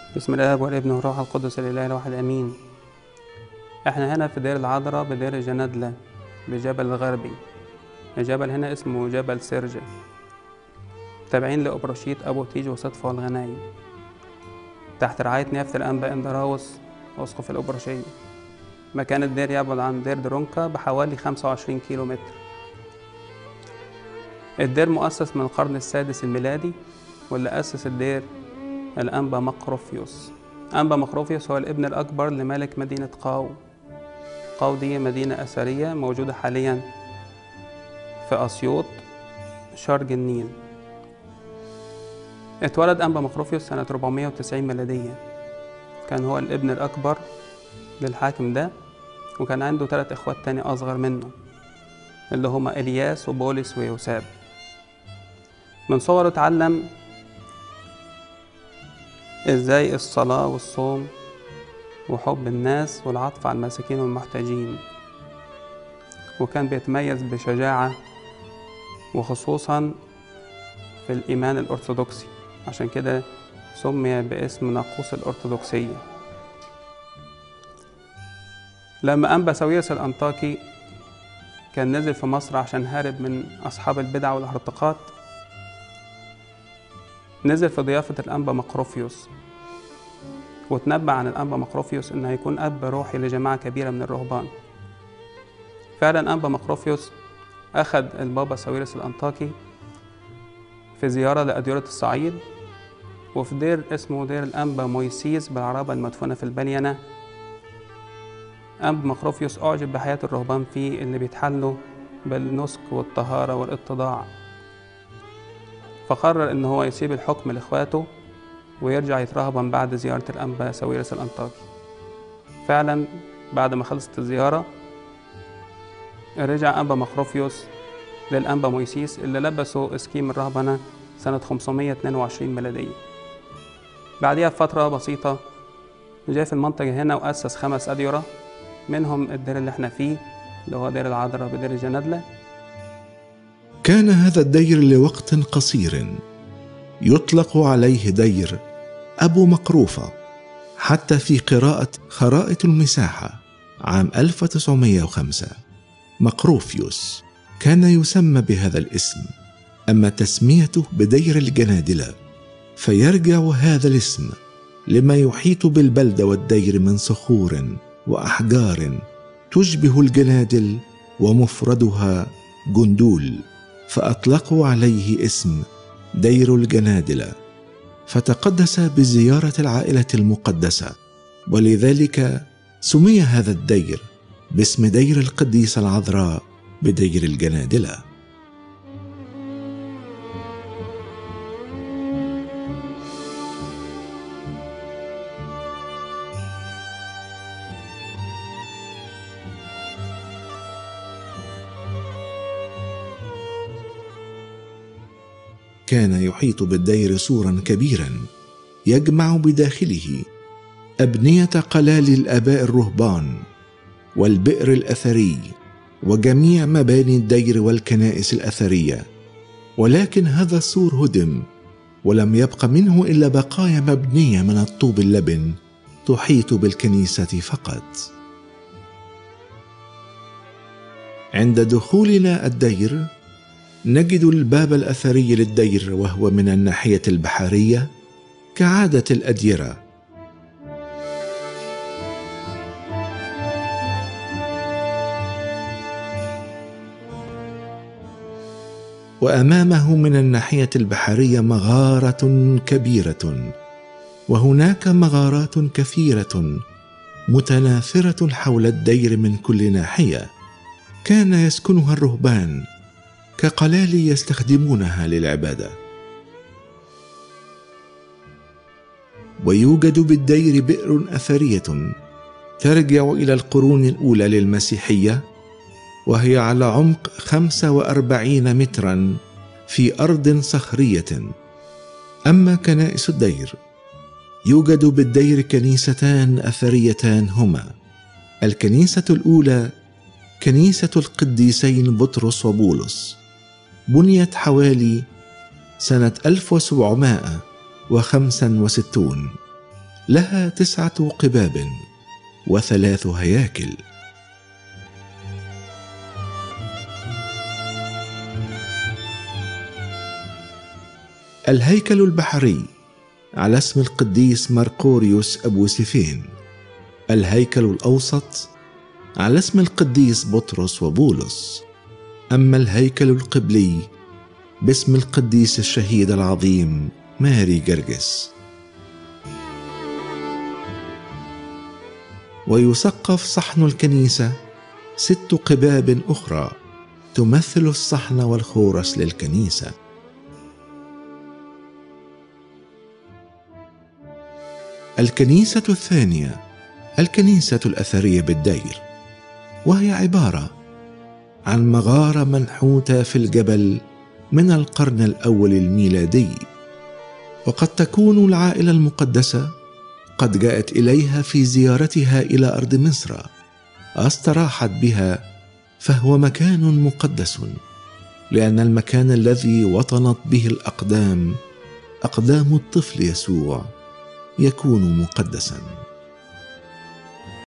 بسم الله والابن والروح القدس الإله الواحد أمين احنا هنا في دير العذراء بدير الجندلة بجبل الغربي الجبل هنا اسمه جبل سرجة تابعين لأبرشيت أبو تيج وصدفة والغنايم تحت رعاية نيافة الأنبا إندراوس أسقف الأبرشية مكان الدير يبعد عن دير درونكا بحوالي 25 كيلو متر الدير مؤسس من القرن السادس الميلادي واللي أسس الدير الأنبا مقروفيوس أنبا مقروفيوس هو الابن الأكبر لملك مدينة قاو قاو دي مدينة أثرية موجودة حاليا في أسيوط شرق النيل اتولد أنبا مقروفيوس سنة 490 ميلادية كان هو الابن الأكبر للحاكم ده وكان عنده ثلاث إخوات تاني أصغر منه اللي هما إلياس وبولس ويوساب من صغره اتعلم ازاي الصلاة والصوم وحب الناس والعطف على المساكين والمحتاجين وكان بيتميز بشجاعة وخصوصا في الإيمان الأرثوذكسي عشان كده سمي باسم ناقوس الأرثوذكسية لما أنبا ساويرس الأنطاكي كان نزل في مصر عشان هارب من أصحاب البدع والهرطقات نزل في ضيافة الأنبا مقروفيوس وتنبأ عن الأنبا مقروفيوس إنه هيكون أب روحي لجماعة كبيرة من الرهبان فعلا أنبا مقروفيوس أخذ البابا ساويرس الأنطاكي في زيارة لأديرة الصعيد وفي دير اسمه دير الأنبا مويسيس بالعرابة المدفونة في البلينة أنبا مقروفيوس أعجب بحياة الرهبان فيه اللي بيتحلوا بالنسك والطهارة والاتضاع فقرر إن هو يسيب الحكم لإخواته ويرجع يترهبن بعد زيارة الأنبا ساويرس الأنطاكي فعلا بعد ما خلصت الزيارة رجع أنبا مخروفيوس للأنبا مويسيس اللي لبسه اسكيم الرهبنة سنة 522 ميلادية بعدها بفترة بسيطة جاء في المنطقة هنا وأسس خمس أديرة منهم الدير اللي احنا فيه اللي هو دير العذراء بدير الجندلة كان هذا الدير لوقت قصير يطلق عليه دير أبو مقروفة حتى في قراءة خرائط المساحة عام 1905 مقروفيوس كان يسمى بهذا الاسم أما تسميته بدير الجنادلة فيرجع هذا الاسم لما يحيط بالبلدة والدير من صخور وأحجار تشبه الجنادل ومفردها جندول فأطلقوا عليه اسم دير الجنادله فتقدس بزياره العائله المقدسه ولذلك سمي هذا الدير باسم دير القديسه العذراء بدير الجنادله كان يحيط بالدير سورا كبيرا يجمع بداخله ابنيه قلال الاباء الرهبان والبئر الاثري وجميع مباني الدير والكنائس الاثريه ولكن هذا السور هدم ولم يبق منه الا بقايا مبنيه من الطوب اللبن تحيط بالكنيسه فقط عند دخولنا الدير نجد الباب الاثري للدير وهو من الناحيه البحريه كعاده الاديره وامامه من الناحيه البحريه مغاره كبيره وهناك مغارات كثيره متناثره حول الدير من كل ناحيه كان يسكنها الرهبان كقلال يستخدمونها للعباده ويوجد بالدير بئر اثريه ترجع الى القرون الاولى للمسيحيه وهي على عمق خمسه واربعين مترا في ارض صخريه اما كنائس الدير يوجد بالدير كنيستان اثريتان هما الكنيسه الاولى كنيسه القديسين بطرس وبولس بنيت حوالي سنة 1765 لها تسعه قباب وثلاث هياكل الهيكل البحري على اسم القديس مرقوريوس ابو سيفين الهيكل الاوسط على اسم القديس بطرس وبولس اما الهيكل القبلي باسم القديس الشهيد العظيم ماري جرجس ويسقف صحن الكنيسه ست قباب اخرى تمثل الصحن والخورس للكنيسه الكنيسه الثانيه الكنيسه الاثريه بالدير وهي عباره عن مغاره منحوته في الجبل من القرن الاول الميلادي وقد تكون العائله المقدسه قد جاءت اليها في زيارتها الى ارض مصر استراحت بها فهو مكان مقدس لان المكان الذي وطنت به الاقدام اقدام الطفل يسوع يكون مقدسا